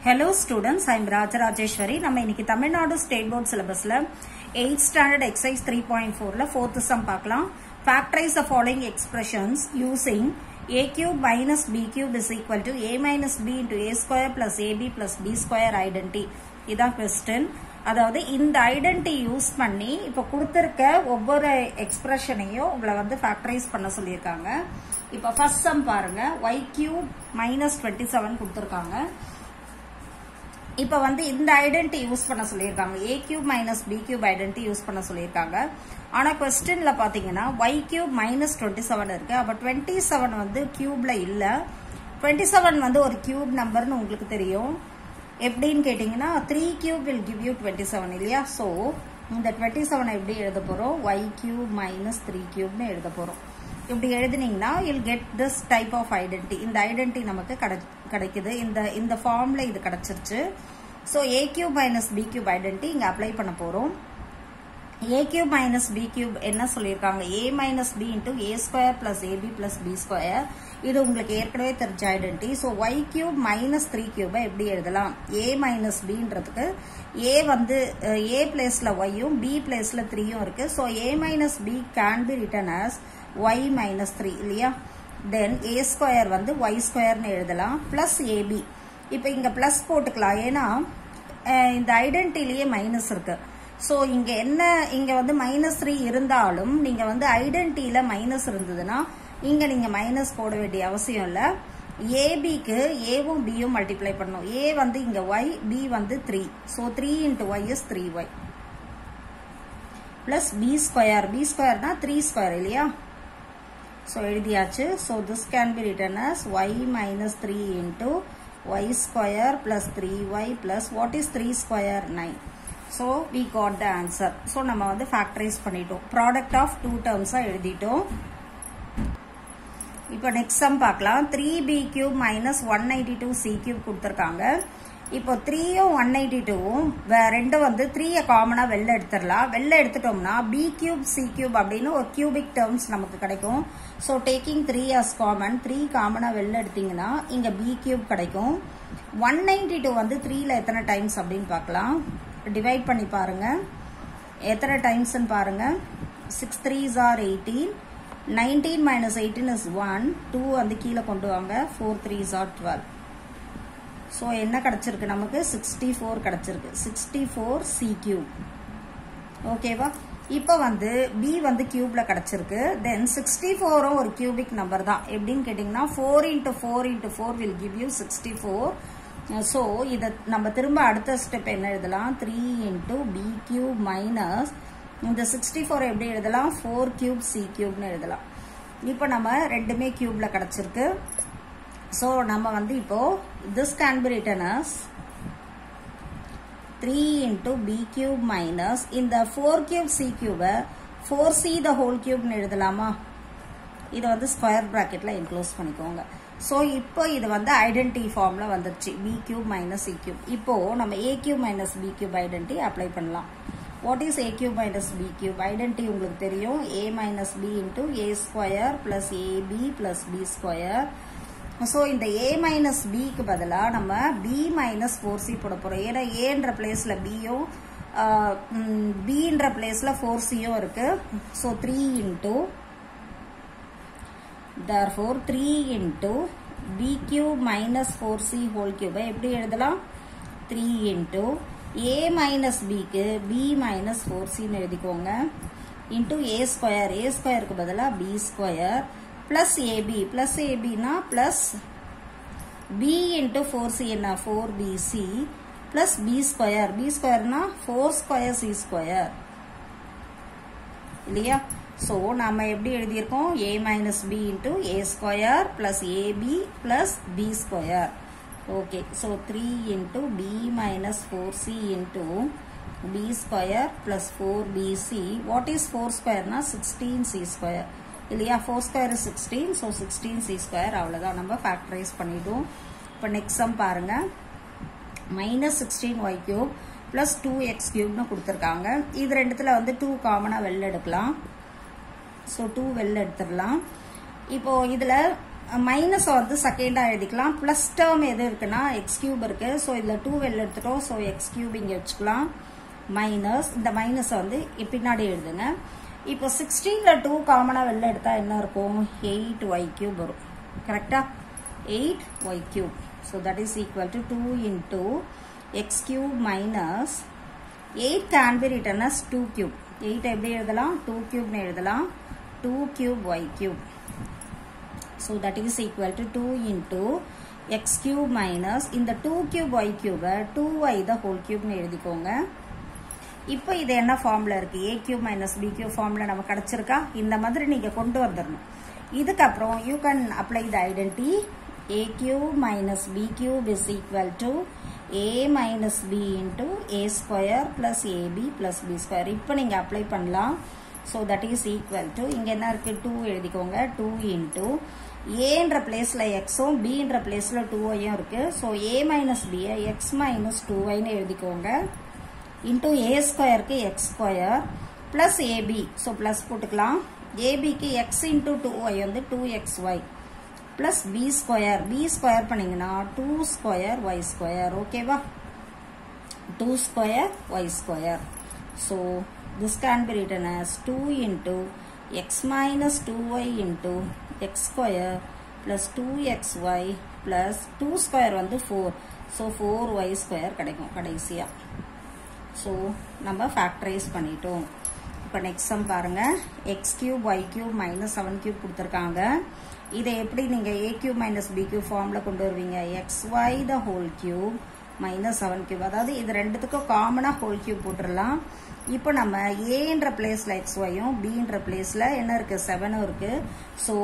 hello students I'm Rajarajeswari நம்ம இன்னைக்கு Tamil Nadu state board சிலபஸ்ல eight standard exercise three point ஃபோர்ல ஃபோர்த் சம் பார்க்கலாம் factorise the following expressions using a cube minus b cube is equal to a minus b into a square plus ab plus b square identity இதான் question அதாவது இந்த identity use பண்ணி இப்போ கொடுத்துருக்க ஒவ்வொரு எக்ஸ்பிரஷனையும் உங்களை வந்து ஃபேக்டரைஸ் பண்ண சொல்லியிருக்காங்க இப்போ ஃபர்ஸ்ட் சம் பாருங்க y cube minus twenty seven கொடுத்துருக்காங்க இப்போ வந்து இந்த ஐடென்டி யூஸ் பண்ண சொல்லியிருக்காங்க a cube minus b cube identity use பண்ண சொல்லியிருக்காங்க ஆனால் கொஸ்டின்ல பார்த்தீங்கன்னா y cube minus twenty seven இருக்கு அப்போ டுவெண்ட்டி செவன் வந்து கியூப்ல இல்லை டுவெண்ட்டி செவன் வந்து ஒரு கியூப் நம்பர்னு உங்களுக்கு தெரியும் எப்படின்னு கேட்டிங்கன்னா three cube will give you twenty seven இல்லையா ஸோ இந்த டுவெண்ட்டி செவனை எப்படி எழுத போகிறோம் ஒய் கியூப் மைனஸ் த்ரீ கியூப்னு எழுத போகிறோம் இப்படி எழுதுனீங்கன்னா you'll get this type of identity இந்த ஐடென்டி நமக்கு கிடை கிடைக்குது இந்த இந்த ஃபார்ம்ல இது கிடைச்சிருச்சு so a cube minus b cube identity இங்கே அப்ளை பண்ண போகிறோம் a cube minus b cube என்ன சொல்லியிருக்காங்க a minus b into a square plus ab plus b square இது உங்களுக்கு ஏற்கனவே தெரிஞ்ச identity so y cube minus three கியூபை எப்படி எழுதலாம் ஏ மைனஸ் பின்றதுக்கு ஏ வந்து ஏ பிளேஸ்ல ஒய்யும் பி பிளேஸ்ல த்ரீயும் இருக்கு so a minus b can be written as y minus three இல்லையா தென் ஏ ஸ்கொயர் வந்து ஒய் ஸ்கொயர்னு எழுதலாம் பிளஸ் ஏபி இப்போ இங்க பிளஸ் போட்டுக்கலாம் ஏன்னா இந்த ஐடென்டிலேயே மைனஸ் இருக்கு ஸோ இங்க என்ன இங்க வந்து மைனஸ் த்ரீ இருந்தாலும் நீங்க வந்து ஐடென்டில மைனஸ் இருந்ததுன்னா இங்க நீங்க மைனஸ் போட வேண்டிய அவசியம் இல்லை ஏபிக்கு ஏவும் பியும் மல்டிப்ளை பண்ணணும் ஏ வந்து இங்க ஒய் பி வந்து three so three into y is three y plus b square b ஸ்கொயர்னா த்ரீ ஸ்கொயர் இல்லையா ஸோ எழுதியாச்சு so this can be written as y minus three into y square plus three y plus what is three square nine so we got the answer so நம்ம வந்து factorise பண்ணிட்டோம் product of two டேர்ம்ஸாக எழுதிட்டோம் இப்போ next sum பார்க்கலாம் three b cube minus one eighty two c cube கொடுத்துருக்காங்க இப்போ த்ரீயும் ஒன் எயிட்டி டூவும் ரெண்டும் வந்து த்ரீயை காமனாக வெளில எடுத்துடலாம் வெளில எடுத்துட்டோம்னா பி கியூப் சி கியூப் அப்படின்னு ஒரு கியூபிக் டேர்ம்ஸ் நமக்கு கிடைக்கும் so taking three as common three காமனாக வெளில எடுத்தீங்கன்னா இங்கே பி கியூப் கிடைக்கும் ஒன் நைன்டி டூ வந்து த்ரீல எத்தனை டைம்ஸ் அப்படின்னு பார்க்கலாம் டிவைட் பண்ணி பாருங்க எத்தனை டைம்ஸ்ன்னு பாருங்க six threes are eighteen nineteen minus eighteen is one two வந்து கீழே கொண்டு வாங்க four threes are twelve so என்ன கிடைச்சிருக்கு நமக்கு சிக்ஸ்டி ஃபோர் கிடைச்சிருக்கு சிக்ஸ்டி ஃபோர் சி கியூப் ஓகேவா இப்போ வந்து பி வந்து கியூப்ல கிடைச்சிருக்கு தென் சிக்ஸ்டி ஃபோரும் ஒரு கியூபிக் நம்பர் தான் எப்படின்னு கேட்டிங்கன்னா four into four into four will give you sixty four so இதை நம்ம திரும்ப அடுத்த ஸ்டெப் என்ன எழுதலாம் three into b cube minus இந்த சிக்ஸ்டி ஃபோர் எப்படி எழுதலாம் ஃபோர் கியூப் சி கியூப்னு எழுதலாம் இப்போ நம்ம ரெண்டுமே கியூப்ல கிடைச்சிருக்கு ஸோ நம்ம வந்து இப்போ this can be written as three into b cube minus இந்த ஃபோர் கியூப் சி கியூபை ஃபோர் சி த ஹோல் கியூப்னு எழுதலாமா இதை வந்து ஸ்கொயர் ப்ராக்கெட்ல என்க்ளோஸ் பண்ணிக்கோங்க ஸோ இப்போ இது வந்து ஐடென்டி ஃபார்ம்ல வந்துருச்சு b cube minus c cube இப்போ நம்ம a cube minus b cube identity apply பண்ணலாம் what is a cube minus b cube identity உங்களுக்கு தெரியும் a minus b into a square plus ab plus b square so இந்த a minus பிக்கு பதிலாக நம்ம B minus four C போட போகிறோம் ஏன்னா ஏன்ற பிளேஸில் பியும் பின்ற பிளேஸில் ஃபோர் சியும் இருக்கு so three into therefore 3 into b cube minus 4c whole cube எப்படி எழுதலாம் 3 into a minus b க்கு b minus 4c னு எழுதிக்கோங்க into a square a square க்கு பதிலா b square plus ab plus ab னா plus b into 4c என்ன 4bc plus b square b square னா 4 square c square இல்லையா so நம்ம எப்படி எழுதியிருக்கோம் a minus b into a square plus ab plus b square okay so three into b minus four c into b square plus four bc what is four ஸ்கொயர்னா sixteen c square இல்லையா four square sixteen so sixteen c square அவ்வளோதான் நம்ம factorise பண்ணிடுவோம் இப்போ next sum பாருங்க minus sixteen y cube plus two x கியூப்னு கொடுத்துருக்காங்க இது ரெண்டுத்துல வந்து டூ காமனாக வெளில எடுக்கலாம் ஸோ டூ வெளில எடுத்துடலாம் இப்போ இதில் மைனஸ் வந்து செகண்டாக எழுதிக்கலாம் ப்ளஸ் டேர்ம் எது இருக்குன்னா எக்ஸ் கியூப் இருக்கு ஸோ இதில் டூ வெளில எடுத்துட்டோம் ஸோ எக்ஸ் கியூப் இங்கே வச்சுக்கலாம் மைனஸ் இந்த மைனஸை வந்து பின்னாடி எழுதுங்க இப்போ சிக்ஸ்டீனில் டூ காமனாக வெளில எடுத்தால் என்ன இருக்கும் எயிட் ஒய் கியூப் வரும் கரெக்டாக eight y cube so that is equal to two into x cube minus eight can be written as two cube eight எப்படி எழுதலாம் டூ கியூப்னு எழுதலாம் two cube y cube so that is equal to two into x cube minus இந்த two cube y கியூபை two y the whole கியூப்னு எழுதிக்கோங்க இப்போ இது என்ன ஃபார்ம்ல இருக்கு a cube minus b cube ஃபார்ம்ல நம்ம கிடைச்சிருக்கா இந்த மாதிரி நீங்க கொண்டு வந்துடணும் இதுக்கப்புறம் you can apply the identity a cube minus b cube is equal to a minus b into a square plus ab plus b square இப்போ நீங்க அப்ளை பண்ணலாம் so that is equal to இங்க என்ன இருக்கு டூ எழுதிக்கோங்க two into ஏன்ற பிளேஸ்ல எக்ஸும் பின்ற பிளேஸ்ல டூ ஒய்யும் இருக்கு ஸோ ஏ மைனஸ் பியை எக்ஸ் மைனஸ் டூ ஒய்னு எழுதிக்கோங்க இன்டூ ஏ ஸ்கொயருக்கு x square plus ab so plus போட்டுக்கலாம் ஏபிக்கு எக்ஸ் இன்டூ டூ ஒய் வந்து two x y plus b square b square பண்ணீங்கன்னா டூ ஸ்கொயர் ஒய் ஸ்கொயர் ஓகேவா two square y square so this can be written as 2 into x minus 2y into x square plus 2xy plus 2 square வந்து 4 so 4y square கிடைக்கும் கடைசியா so நம்ம factorise பண்ணிட்டோம் இப்போ next sum பாருங்க x cube y cube minus seven cube கொடுத்துருக்காங்க இதை எப்படி நீங்கள் a cube minus b cube ஃபார்மில் கொண்டு வருவீங்க x y the whole cube minus seven cube அதாவது இது ரெண்டுத்துக்கும் காமனாக ஹோல் கியூப் போட்டுடலாம் இப்போ நம்ம ஏன்ற பிளேஸ்ல எக்ஸ் ஒய்யும் பின்ற பிளேஸ்ல என்ன இருக்கு செவனும் இருக்கு so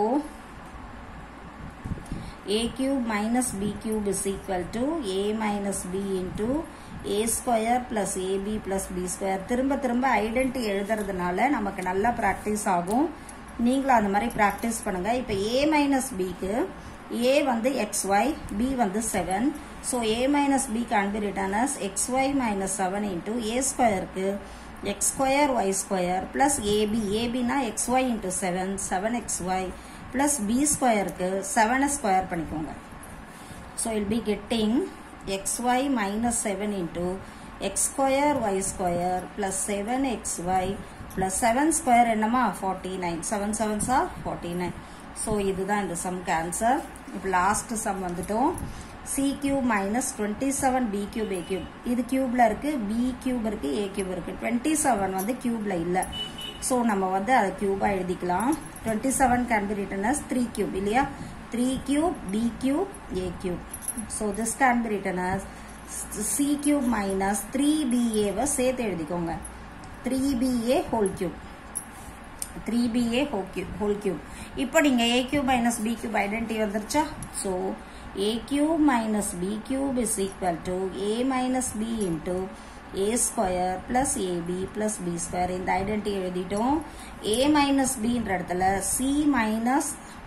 a cube minus b cube is equal to a minus b into a square plus ab plus b square திரும்ப திரும்ப ஐடென்டி எழுதுறதுனால நமக்கு நல்லா ப்ராக்டிஸ் ஆகும் நீங்களும் அந்த மாதிரி ப்ராக்டிஸ் பண்ணுங்க இப்போ a மைனஸ் பிக்கு a வந்து xy b வந்து 7 so a minus b can be written as xy minus seven into a ஸ்கொயருக்கு x square y square plus ab ab னா xy into 7 7xy plus b squareக்கு 7 square பண்ணிக்கோங்க so you'll be getting xy minus 7 into x square y square plus 7xy plus 7 square என்னமா 49 7 7s are 49 so இதுதான் இந்த சம்க்கு answer இப்போ last sum வந்துட்டோம் c cube minus twenty seven b cube a cube இது கியூப்ல இருக்கு பி கியூப் இருக்கு ஏ கியூப் இருக்கு டுவெண்ட்டி செவன் வந்து கியூப்ல இல்ல ஸோ நம்ம வந்து அதை கியூபா எழுதிக்கலாம் twenty seven can be written as three cube இல்லையா three cube b cube a cube so this can be written as c cube minus three பிஏவை சேர்த்து எழுதிக்கோங்க three b a whole cube three b a whole cube whole cube இப்போ நீங்க a cube minus b cube identity வந்துருச்சா so a cube minus b cube is equal to a minus b into a square plus ab plus b square இந்த identity எழுதிட்டோம் a minus b ன்ற இடத்துல c minus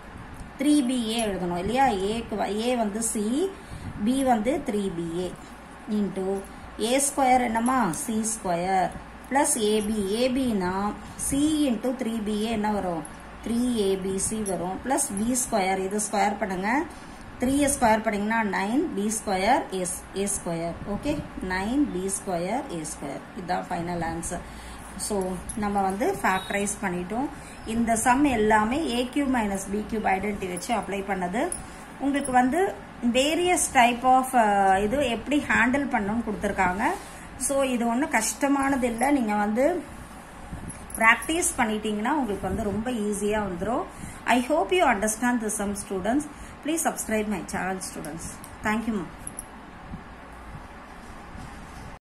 3ba எழுதணும் இல்லையா a a வந்து c b வந்து 3ba into a square என்னமா c square plus ab ab னா c into 3ba என்ன வரும் 3abc வரும் plus b square இது ஸ்கொயர் பண்ணுங்க த்ரீ ஸ்கொயர் பண்ணிங்கன்னா nine b square is a square okay nine b square a square இதுதான் final answer so நம்ம வந்து ஃபேக்டரைஸ் பண்ணிட்டோம் இந்த சம் எல்லாமே a cube minus b cube identity வச்சு அப்ளை பண்ணது உங்களுக்கு வந்து வேரியஸ் டைப் ஆஃப் இது எப்படி ஹேண்டில் பண்ணணும்னு கொடுத்துருக்காங்க ஸோ இது ஒன்றும் கஷ்டமானது இல்லை நீங்கள் வந்து ப்ராக்டிஸ் பண்ணிட்டீங்கன்னா உங்களுக்கு வந்து ரொம்ப ஈஸியாக வந்துடும் I hope you understand the sum students please subscribe my channel students thank you மா